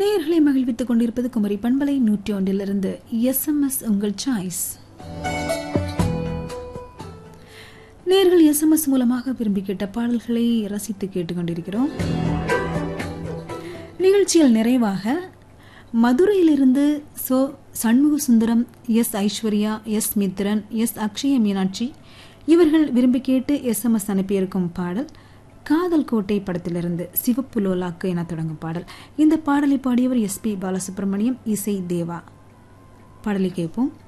நேயர்களை மகிழ்வித்துக் கொண்டிருப்பது குமரி பண்பலை நூற்றி ஒன்றிலிருந்து எஸ்எம்எஸ் உங்கள் சாய்ஸ் நேர்கள் எஸ்எம்எஸ் மூலமாக விரும்பி கேட்ட பாடல்களை ரசித்து கேட்டுக்கொண்டிருக்கிறோம் நிகழ்ச்சியில் நிறைவாக மதுரையிலிருந்து சோ Shanmuga Sundaram S Aishwarya S Mithran S Akshaya Meenakshi இவர்கள் விரும்பி கேட்டு எஸ்எம்எஸ் அனுப்பியிருக்கும் பாடல் காதல் கோட்டை படத்திலிருந்து சிவப்பு லோலாக்கு என தொடங்கும் பாடல் இந்த பாடலை பாடியவர் எஸ் பி பாலசுப்ரமணியம் இசை தேவா பாடலை கேட்போம்